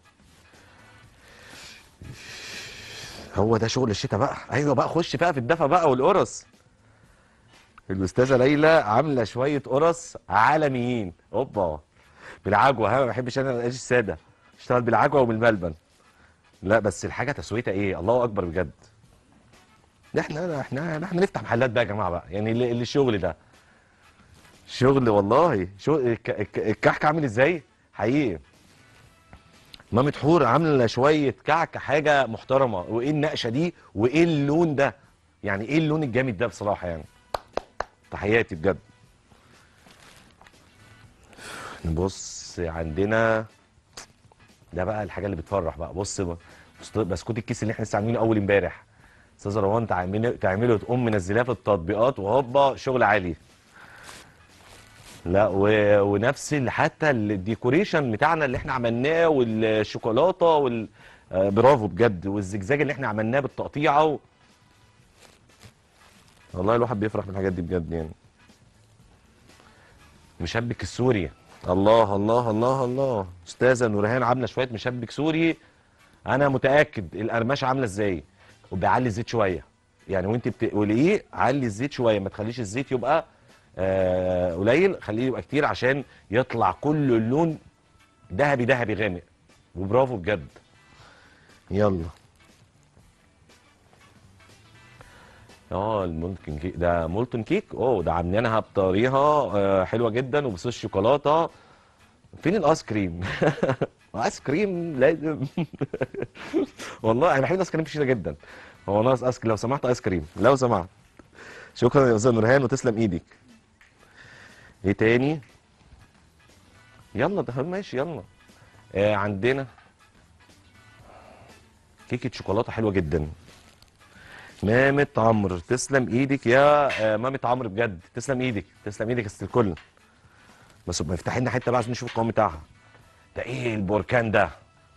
هو ده شغل الشتاء بقى ايوه بقى خش بقى في الدفا بقى والقرص الاستاذه ليلى عامله شويه قرص عالميين اوبا بالعجوه ها ما بحبش انا العيش الساده اشتغل بالعجوه وبالملبن لا بس الحاجه تسويتها ايه الله اكبر بجد ده احنا احنا احنا نفتح محلات بقى يا جماعه بقى يعني اللي اللي الشغل ده شغل والله شغل الك- الك- الكحك عامل ازاي حقيقي مامة حور عامله شويه كعك حاجه محترمه وايه النقشه دي وايه اللون ده يعني ايه اللون الجامد ده بصراحه يعني تحياتي بجد نبص عندنا ده بقى الحاجه اللي بتفرح بقى بص بقى بص- بسكوت الكيس اللي احنا لسه عاملينه اول امبارح استاذ روان تعملي تعمله تقوم منزلاه في التطبيقات وهوبا شغل عالي لا و... ونفس ال- حتى الديكوريشن بتاعنا اللي احنا عملناه والشوكولاته وال آه، برافو بجد والزجزاج اللي احنا عملناه بالتقطيعه و... والله الواحد بيفرح من الحاجات دي بجد يعني مشبك السوري الله الله الله الله استاذه نورهان عامله شويه مشبك سوري انا متاكد القرمشه عامله ازاي وبيعلي الزيت شويه يعني وانت بتقوليه علي الزيت شويه ما تخليش الزيت يبقى آه، قليل خليه يبقى كتير عشان يطلع كل اللون ذهبي ذهبي غامق وبرافو بجد يلا اه المولتن كيك ده مولتن كيك اوه ده عاملينها بطريقه آه، حلوه جدا وبصوص شوكولاته فين الايس كريم ايس كريم لازم والله انا بحب الايس كريم في الشتاء جدا هو ناقص ايس لو سمحت ايس كريم لو سمحت شكرا يا استاذ نورهان وتسلم ايدك ايه تاني يلا ده ماشي يلا آه عندنا كيكه شوكولاته حلوه جدا مامة عمرو تسلم ايدك يا آه، مامة عمرو بجد تسلم ايدك تسلم ايدك يا ست الكل بس ما افتحي لنا حته بقى عشان نشوف القوام بتاعها ده ايه البركان ده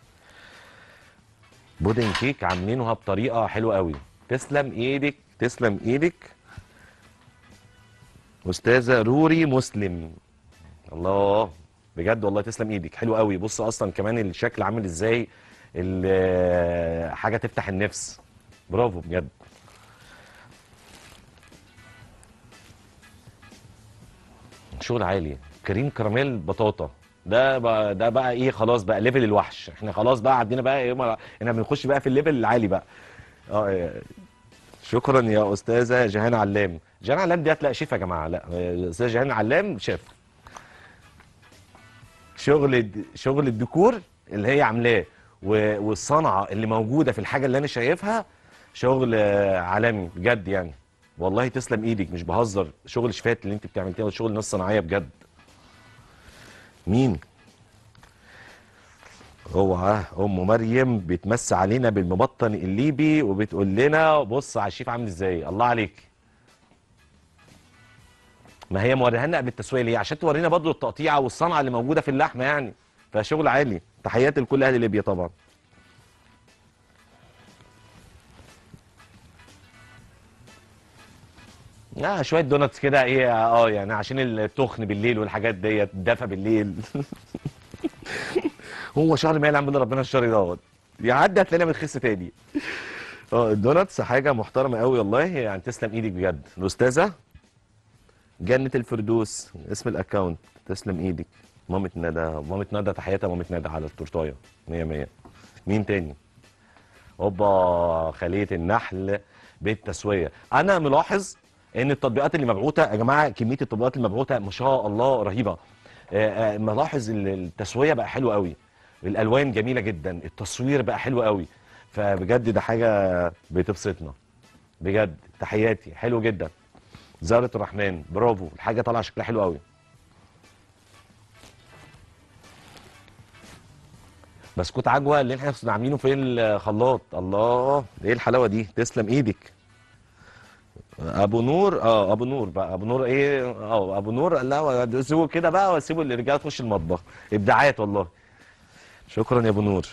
بودن كيك عاملينها بطريقه حلوه قوي تسلم ايدك تسلم ايدك استاذه روري مسلم الله بجد والله تسلم ايدك حلو قوي بص اصلا كمان الشكل عامل ازاي ال- حاجه تفتح النفس برافو بجد شغل عالي كريم كراميل بطاطا ده بقى ده بقى ايه خلاص بقى ليفل الوحش احنا خلاص بقى عدينا بقى ايه ما- احنا بنخش بقى في الليفل العالي بقى اه إيه. شكرا يا استاذه جيهان علام جيهان علام دي هتلاقي شيف يا جماعه لا الاستاذه جيهان علام شيف شغل الد- شغل الديكور اللي هي عاملاه و- والصنعه اللي موجوده في الحاجه اللي انا شايفها شغل آه، عالمي بجد يعني والله تسلم ايدك مش بهزر شغل شفات اللي انت بتعمليه شغل ناس صناعيه بجد مين اوعى ام مريم بتمس علينا بالمبطن الليبي وبتقول لنا بص على الشيف عامل ازاي الله عليك ما هي موريها لنا قبل التسويه ليه عشان تورينا برضو التقطيعه والصنعه اللي موجوده في اللحمه يعني فشغل عالي تحياتي لكل اهل ليبيا طبعا اه شويه دوناتس كده ايه اه يعني عشان التخن بالليل والحاجات ديت الدفى بالليل هو شهر ما يلعن بنا ربنا الشهر دوت يعدي هتلاقينا بنخس تاني اه الدوناتس حاجه محترمه قوي والله يعني تسلم ايدك بجد الاستاذه جنة الفردوس اسم الاكونت تسلم ايدك مامة ندى مامة ندى تحياتها مامة ندى على التورتايه 100 100 مين تاني اوبا خليه النحل بالتسويه انا ملاحظ ان التطبيقات اللي مبعوثه يا جماعه كميه التطبيقات اللي مبعوثه ما شاء الله رهيبه آه، آه، ملاحظ ال- التسويه بقى حلوه قوي الالوان جميله جدا التصوير بقى حلو قوي فبجد ده حاجه بتبسطنا بجد تحياتي حلو جدا زهرة الرحمن برافو الحاجه طالعه شكلها حلو قوي بسكوت عجوه اللي احنا كنا عاملينه في الخلاط الله ايه الحلاوه دي تسلم ايدك ابو نور اه ابو نور بقى ابو نور ايه اه ابو نور لا سيبه كده بقى وسيبوا الرجاله تخش المطبخ ابداعات والله شكرا يا ابو نور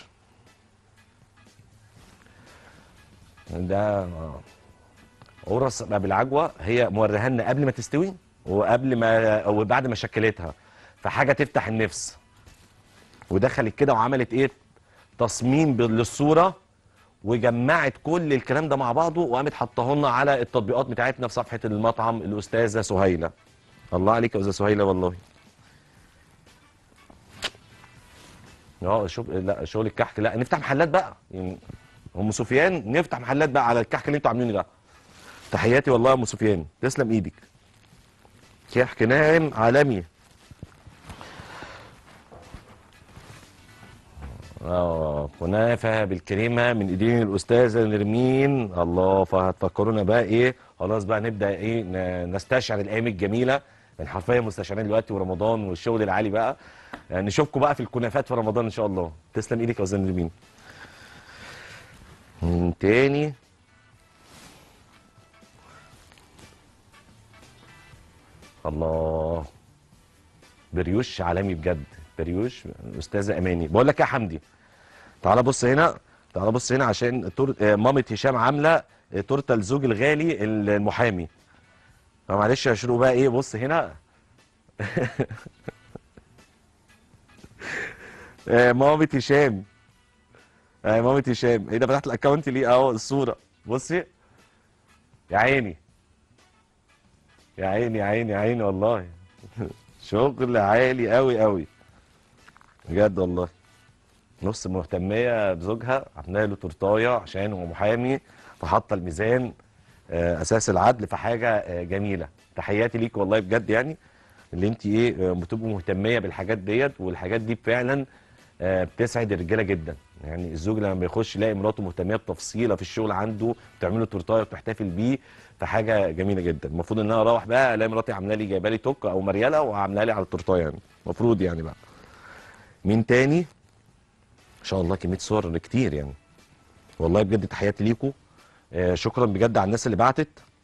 ده آه. قرص بقى بالعجوه هي موريها لنا قبل ما تستوي وقبل ما وبعد ما شكلتها فحاجه تفتح النفس ودخلت كده وعملت ايه تصميم بال- للصوره وجمعت كل الكلام ده مع بعضه وقامت حطاه لنا على التطبيقات بتاعتنا في صفحه المطعم الاستاذه سهيله الله عليك يا استاذه سهيله والله اه شغل لا شغل الكحك لا نفتح محلات بقى يعني ام سفيان نفتح محلات بقى على الكحك اللي انتوا عاملينه ده تحياتي والله يا ام سفيان تسلم ايدك كحك ناعم عالمي اه كنافه بالكريمه من ايدين الاستاذه نرمين الله فهتفكرونا بقى ايه خلاص بقى نبدا ايه ن- نستشعر الايام الجميله يعني حرفيا مستشعرين دلوقتي ورمضان والشغل العالي بقى يعني نشوفكم بقى في الكنافات في رمضان ان شاء الله تسلم ايدك يا استاذه نرمين من تاني الله بريوش عالمي بجد بريوش الاستاذه اماني بقول لك يا حمدي تعال بص هنا تعال بص هنا عشان تور... آه، مامة هشام عامله آه، تورته الزوج الغالي المحامي فمعلش يا شروق بقى ايه بص هنا آه، مامة هشام آه، مامة هشام ايه ده فتحت الاكونت ليه اهو الصوره بصي يا عيني يا عيني يا عيني يا عيني والله شغل عالي قوي قوي بجد والله نص مهتميه بزوجها عامله له تورتايه عشان هو محامي فحاطه الميزان آه، اساس العدل في حاجه آه، جميله تحياتي ليك والله بجد يعني اللي انت ايه آه، بتبقوا مهتميه بالحاجات ديت والحاجات دي فعلا آه، بتسعد الرجاله جدا يعني الزوج لما بيخش يلاقي مراته مهتميه بتفصيله في الشغل عنده بتعمل له تورتايه وبتحتفل بيه فحاجه جميله جدا المفروض ان انا اروح بقى الاقي مراتي عامله لي جايبه لي توك او مرياله وعامله لي على التورتايه يعني المفروض يعني بقى مين تاني ان شاء الله كميه صور كتير يعني والله بجد تحياتي ليكم آه شكرا بجد على الناس اللي بعتت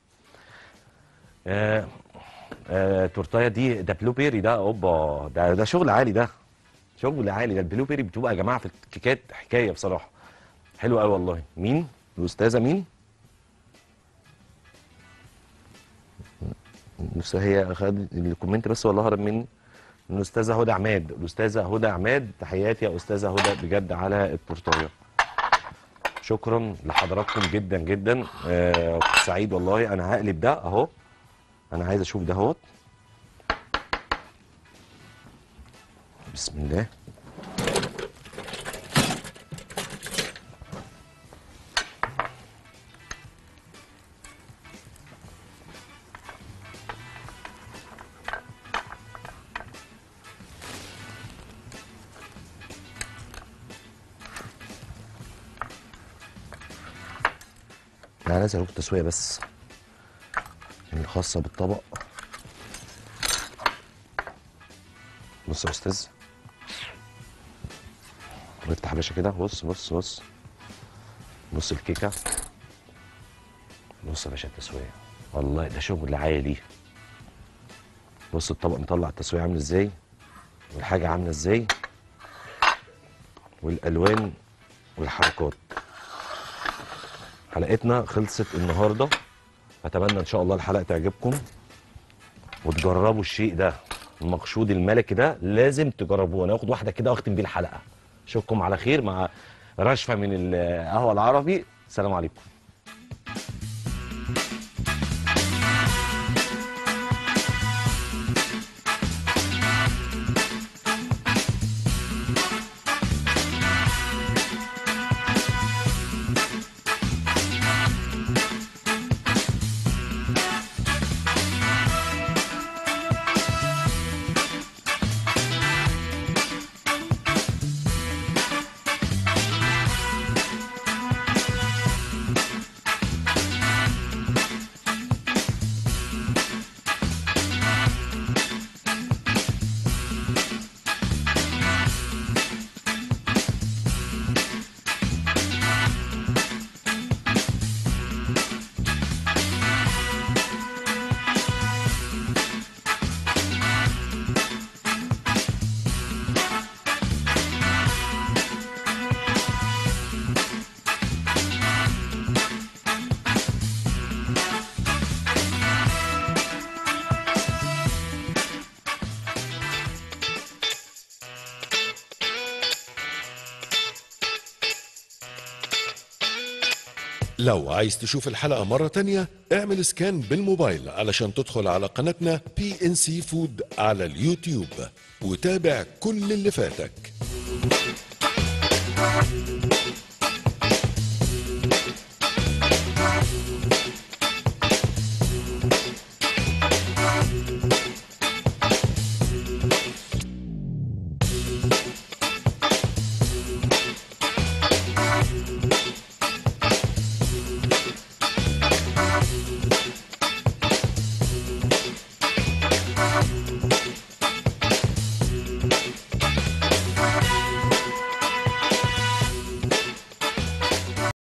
آه آه تورتايه دي ده بلو بيري ده اوبا ده ده شغل عالي ده شغل عالي ده البلو بيري بتبقى يا جماعه في الكيكات حكايه بصراحه حلو قوي والله مين الاستاذه مين بس هي خد الكومنت بس والله هرب مني الاستاذه هدى عماد الاستاذه هدى عماد تحياتي يا استاذه هدى بجد على التورتايه شكرا لحضراتكم جدا جدا آه كنت سعيد والله انا هقلب ده اهو انا عايز اشوف ده اهوت بسم الله انا لازم اروح تسويه بس الخاصه بالطبق بص يا استاذ نفتح يا باشا كده بص بص بص بص الكيكه بص يا باشا التسويه والله ده شغل عالي بص الطبق مطلع التسويه عامل ازاي والحاجه عامله ازاي والالوان والحركات حلقتنا خلصت النهارده اتمنى ان شاء الله الحلقه تعجبكم وتجربوا الشيء ده المقشود الملكي ده لازم تجربوه انا هاخد واحده كده واختم بيه الحلقه اشوفكم على خير مع رشفه من القهوه العربي السلام عليكم لو عايز تشوف الحلقة مرة تانية اعمل سكان بالموبايل علشان تدخل على قناتنا بي ان سي فود على اليوتيوب وتابع كل اللي فاتك